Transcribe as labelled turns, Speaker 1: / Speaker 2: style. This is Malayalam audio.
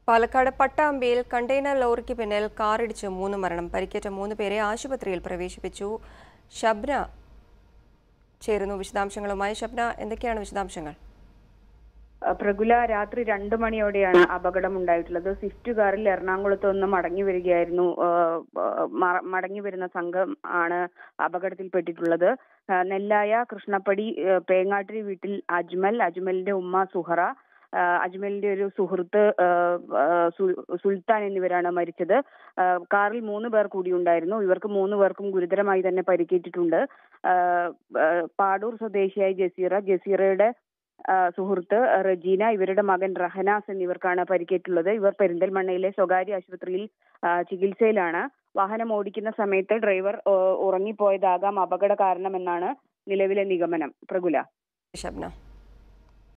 Speaker 1: പാലക്കാട് പട്ടാമ്പിയിൽ കണ്ടെയ്നർ ലോറിക്ക് പിന്നിൽ കാറിടിച്ച് മൂന്ന് മരണം പരിക്കേറ്റ മൂന്ന് പേരെ ആശുപത്രിയിൽ പ്രവേശിപ്പിച്ചു ഷബ്ന ചേരുന്നു വിശദാംശങ്ങളുമായി ഷബ്ന എന്തൊക്കെയാണ് വിശദാംശങ്ങൾ
Speaker 2: അഹ് പ്രഗുല രാത്രി രണ്ടു മണിയോടെയാണ് അപകടം ഉണ്ടായിട്ടുള്ളത് സ്വിഫ്റ്റ് കാറിൽ എറണാകുളത്ത് നിന്ന് മടങ്ങി വരികയായിരുന്നു ആഹ് ആഹ് മ- മടങ്ങി വരുന്ന സംഘം ആണ് അപകടത്തിൽപ്പെട്ടിട്ടുള്ളത് ആഹ് നെല്ലായ കൃഷ്ണപ്പടി ആഹ് പേങ്ങാട്ടിരി വീട്ടിൽ അജ്മൽ അജ്മലിന്റെ ഉമ്മ സുഹറ ആഹ് അജ്മലിന്റെ ഒരു സുഹൃത്ത് ആഹ് ആഹ് സു- സുൽത്താൻ എന്നിവരാണ് മരിച്ചത് ആഹ് കാറിൽ മൂന്ന് പേർ കൂടി ഉണ്ടായിരുന്നു ഇവർക്ക് മൂന്ന് പേർക്കും ഗുരുതരമായി തന്നെ പരിക്കേറ്റിട്ടുണ്ട് ആഹ് ആഹ് പാടൂർ സ്വദേശിയായ ജസീറ ജസീറയുടെ ആ, സുഹൃത്ത് റജീന ഇവരുടെ മകൻ റഹനാസ് എന്നിവർക്കാണ് പരിക്കേറ്റുള്ളത് ഇവർ പെരിന്തൽമണ്ണയിലെ സ്വകാര്യ ആശുപത്രിയിൽ ആ, ചികിത്സയിലാണ് വാഹനം ഓടിക്കുന്ന സമയത്ത് ഡ്രൈവർ ഓ, ഉറങ്ങിപ്പോയതാകാം അപകട കാരണമെന്നാണ് നിലവിലെ നിഗമനം പ്രകുല
Speaker 1: ഷബ്ന